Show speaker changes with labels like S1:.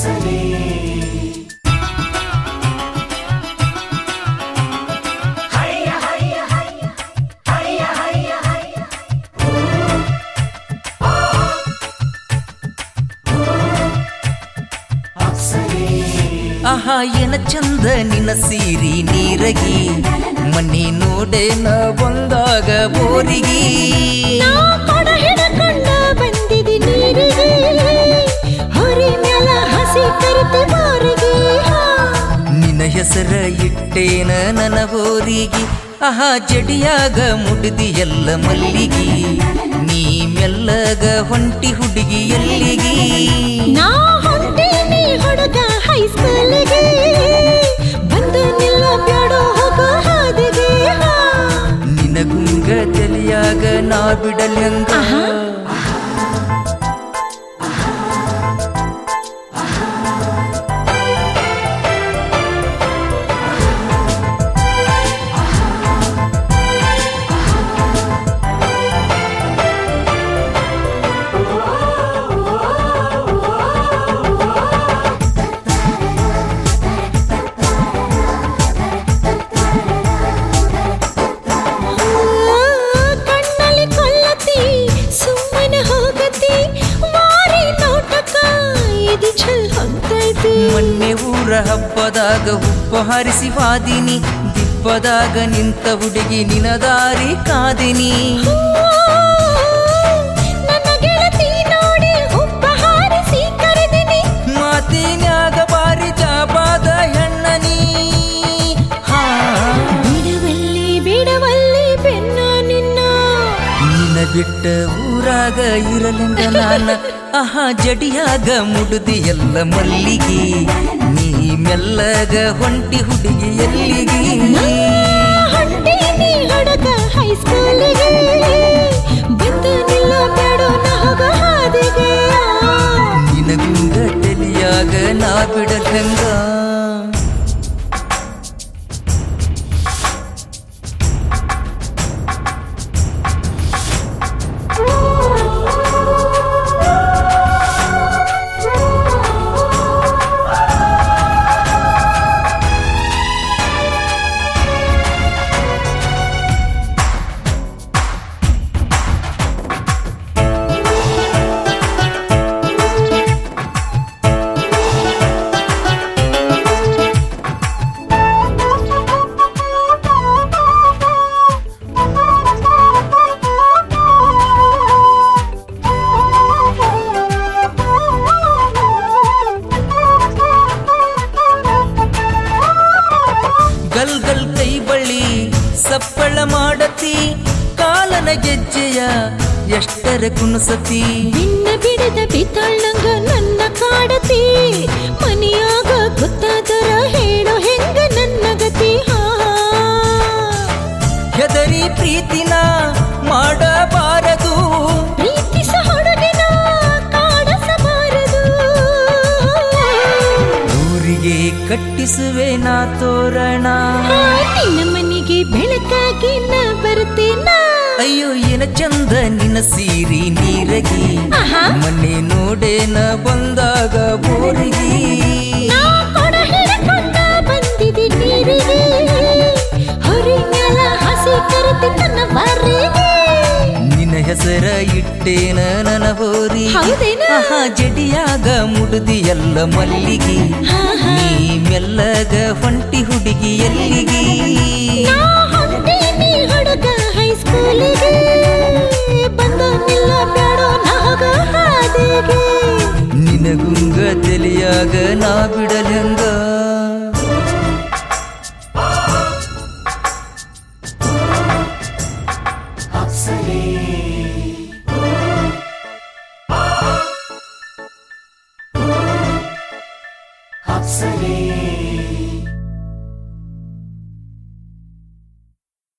S1: ಆಹಾ ಏನ ಚಂದ ನಿನ್ನ ಸೀರಿ ನೀರಗಿ ಮನಿ ನೋಡೇನ ಬಂದಾಗ ಬೋರಿಗಿ
S2: ನಾ ಕೊಡ ಹಿಡಕೊಂಡ ಬಂದಿದಿ ನೀರಿಗೆ ಹೊರಿ ಮ್ಯಾಲ ಹಸಿ ಕರಿತೆ ಮಾರಿಗೆ
S1: ನಿನ್ನ ಹೆಸರ ಇಟ್ಟೇನ ನನ್ನ ಬೋರಿಗಿ ಆಹಾ ಜಡಿಯಾಗ ಮುಡಿದಿ ಎಲ್ಲ ಮಲ್ಲಿಗಿ ನೀ ಮೆಲ್ಲಗ ಹೊಂಟಿ ಹುಡುಗಿ ಎಲ್ಲಿಗಿ
S2: ನಾ ಹೊಂಟೀನಿ ಹುಡುಗ ಹೈಸ್ಕೂಲಿಗೆ ಬಂದು ನಿಲ್ಲ ಬ್ಯಾಡೋ ಹೋಗೋ ಹಾದಿಗೆ
S1: ನಿನ್ನ ಗುಂಗ ತಲಿಯಾಗ ನಾ ಬಿಡಲಂಗ
S2: ಆಹಾ. ಕಣ್ಣಲ್ಲಿ ಕೊಲ್ಲತಿ ಸುಮ್ಮನೆ ಹೋಗತಿ ಮಾರಿ ನೋಟಕ ಇದು ಚಲ್ ಹೊಂತೈತಿ
S1: ಮೊನ್ನೆ ಊರ ಹಬ್ಬದಾಗ ಉಪ್ಪ ಹರಿಸಿ ವಾದಿನಿ ದಿಪ್ಪದಾಗ ನಿಂತ ಹುಡುಗಿ ನಿನ ದಾರಿ ಕಾದಿನಿ
S2: ನನ್ನ ಗೆಳತಿ ನೋಡಿ ಉಪ್ಪ ಹಾರಿಸಿ ಕರೆದಿನಿ
S1: ಮಾತಿನ್ಯಾಗ ಬಾರಿ ಜಾಬಾದ ಹೆಣ್ಣನಿ ಹಾ
S2: ಬಿಡವಲ್ಲಿ ಬಿಡವಲ್ಲಿ ಬೆನ್ನ ನಿನ್ನ
S1: ನಿನ್ನ ಬಿಟ್ಟ ಊರಾಗ ಇರಲಂಗ ನಾನ ಆಹಾ ಜಡಿಯಾಗ ಮುಡುದಿ ಎಲ್ಲ ಮಲ್ಲಿಗಿ ನೀ ಮೆಲ್ಲಗ ಹೊಂಟಿ ಹುಡುಗಿ ಎಲ್ಲಿಗಿ
S2: ಹೊಂಟೀನಿ ಹುಡುಗ ಹೈಸ್ಕೂಲಿಗೆ ಬಂದು ನಿಲ್ಲ ಬೇಡೋ ನಾ ಹೋಗೋ ಹಾದಿಗೆ
S1: ನಿನಗುಂಗ ತಲಿಯಾಗ ನಾ ಬಿಡಲಂಗ ಗಲ್ ಗಲ್ ಕೈ ಬಳ್ಳಿ ಸಪ್ಪಳ ಮಾಡತಿ ಕಾಲನ ಗೆಜ್ಜೆಯ ಎಷ್ಟರ ಕುಣಸತಿ
S2: ನಿನ್ನ ಬಿಡದ ಬಿತ್ತಳ್ಳಂಗ ನನ್ನ ಕಾಡತಿ ಮನೆಯಾಗ ಗೊತ್ತಾದರ ಹೇಳೋ ಹೆಂಗ ನನ್ನ ಗತಿ ಹಾ
S1: ಹೆದರಿ ಪ್ರೀತಿನ ಮಾಡಬಾರದು
S2: ಪ್ರೀತಿಸ ಹುಡುಗಿನ ಕಾಡಸಬಾರದು
S1: ಊರಿಗೆ ಕಟ್ಟಿಸುವೆ ನಾ ತೋರಣ
S2: ಆ, ನಿನ್ನ ಮನೆಗೆ ಬೆಳಕಾಗಿ ನಾ ಬರ್ತೇನ
S1: ಅಯ್ಯೋ ಏನ ಚಂದ ನಿನ್ನ ಸೀರಿ ನೀರಗಿ
S2: ಆಹಾ.
S1: ಮನೆ ನೋಡೇನ ಬಂದಾಗ ಬೋರಿಗಿ
S2: ನಾ ಕೊಡ ಹಿಡ್ಕೊಂಡ ಬಂದಿದೆ ನೀರಿಗೆ ಹೊರಿ ಮ್ಯಾಲ ಹಸಿ ಕರೆತಿ ನನ್ನ ಬಾರಿಗೆ
S1: ನಿನ್ನ ಹೆಸರ ಇಟ್ಟೇನ ನನ್ನ ಬೋರಿ
S2: ಹೌದೇನ?
S1: ಆಹಾ ಜಡಿಯಾಗ ಮುಡುದಿ ಎಲ್ಲ ಮಲ್ಲಿಗಿ
S2: ಹಾ, ಹಾ.
S1: ನೀ ಮೆಲ್ಲಗ ಹೊಂಟಿ ಹುಡುಗಿ ಎಲ್ಲಿಗಿ
S2: ನಾ ಹೊಂಟೀನಿ ಹುಡುಗ ಹೈಸ್ಕೂಲಿಗೆ ಬಂದು ನಿಲ್ಲ ಬ್ಯಾಡೋ ನಾ ಹೋಗೋ ಹಾದಿಗೆ
S1: ನಿನಗುಂಗ ತಲಿಯಾಗ ನಾ ಬಿಡಲಂಗ